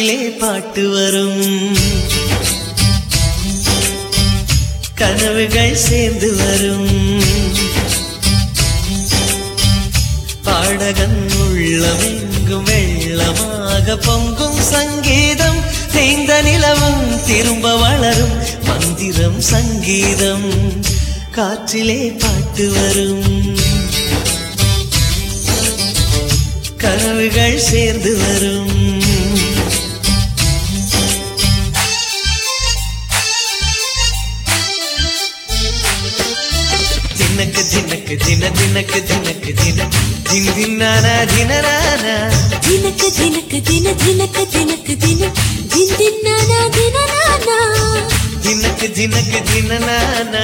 காற்றிலே பாட்டு வரும் கனவுகள் சேர்ந்து வரும் பாடகன் உள்ளமெங்கும் வெள்ளமாக பொங்கும் சங்கீதம் தேய்ந்த நிலவும் திரும்ப வளரும் மந்திரம் சங்கீதம் காற்றிலே பாட்டு வரும் கனவுகள் சேர்ந்து வரும் தினக்கு தினக்கு தின தினக்கு தினக்கு தின தின் தின்னானா தினனானா ದಿನಕ ದಿನಕ ದಿನ ದಿನಕ ದಿನಕ ದಿನ ದಿನ ದಿನಾನ ದಿನನಾನ தினக்கு தினக்கு தினனானா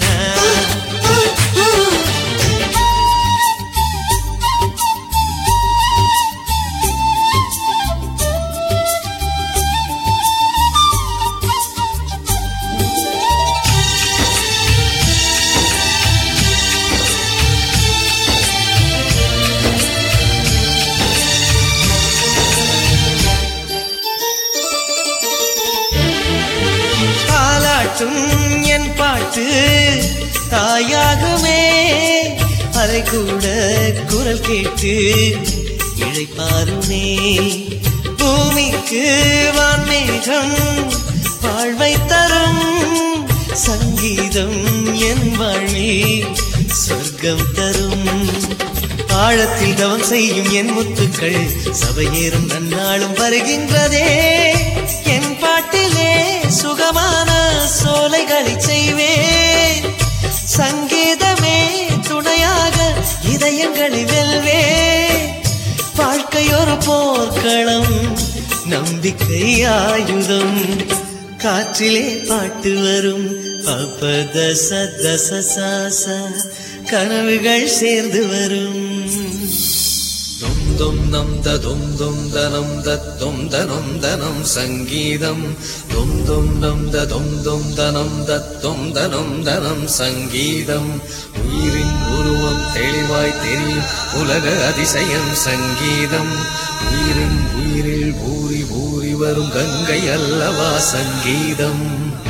தாலாட்டும் என் பாட்டு தாயாகுமே அதை கூட குரல் கேட்டு இழைப்பாருமே பூமிக்கு வான்மேகம் வாழ்வை தரும் சங்கீதம் என் வாழ்வில் சொர்க்கம் தரும் ஆழத்தில் தவம் செய்யும் என் முத்துக்கள் சபையேறும் நன்னாளும் வருகின்றதே என் பாட்டிலே சுகமான சோலைகளை செய்வேன் சங்கீதமே துணையாக இதயங்களை வெல்வே வாழ்க்கை ஒரு போர்க்களம் நம்பிக்கை ஆயுதம் காற்றிலே பாட்டு வரும் அப்பத சத சசாச கனவுகள் சேர்ந்து வரும் தும் தும் நம் த தும் தும் தனம் தத்தும் தனம் தனம் சங்கீதம் தும் தும் நம் த தும் தும் தனம் தத்தும் தனம் தனம் சங்கீதம் உயிரின் உருவம் தெளிவாய் தெரியும் உலக அதிசயம் சங்கீதம் உயிரின் உயிரில் பூரி பூரி வரும் கங்கை அல்லவா சங்கீதம்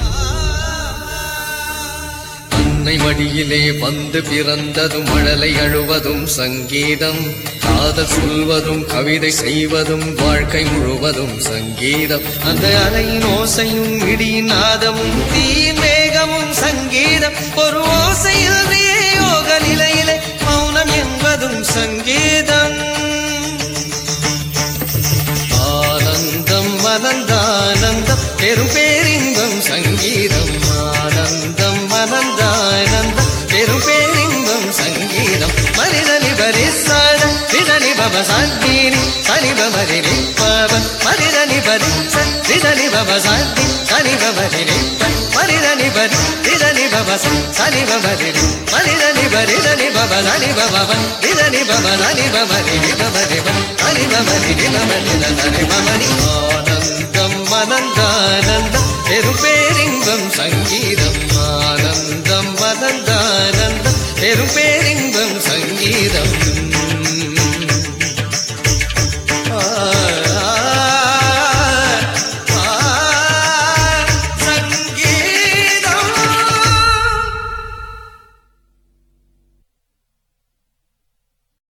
அன்னை மடியிலே வந்து பிறந்ததும் மழலை அழுவதும் சங்கீதம் காதல் சொல்வதும் கவிதை செய்வதும் வாழ்க்கை முழுவதும் சங்கீதம் அந்த அலையின் ஓசையும் இடியின் நாதமும் தீயின் வேகமும் சங்கீதம் ஒரு ஓசையில் யோக நிலையிலே மௌனம் என்பதும் சங்கீதம் ஆனந்தம் மனந்தானந்தம் பெரும் பேரின்பம் சங்கீதம் ஆனந்தம் மனந்தானந்தம் பெரும் பேரின்பம் சங்கீதம் மனிதனி பரிசாட விதனி பவ சங்கீனி சனி பவரி பவ மனிதனி பரி விதனி பவ சங்கி சனி பவரி மனிதனி பரி விதனி பவ சனி பவரி மனிதனி பரி தனி பவ சனி பவ விதனி பவ சனி பவரி பவரி சனி பவரி பவரி தனி பவரி ஆனந்தம் மனந்தானந்தம் பெரும் பேரின்பம் சங்கீதம் ஆனந்தம் மனந்தானந்தம் பெரும் பேர்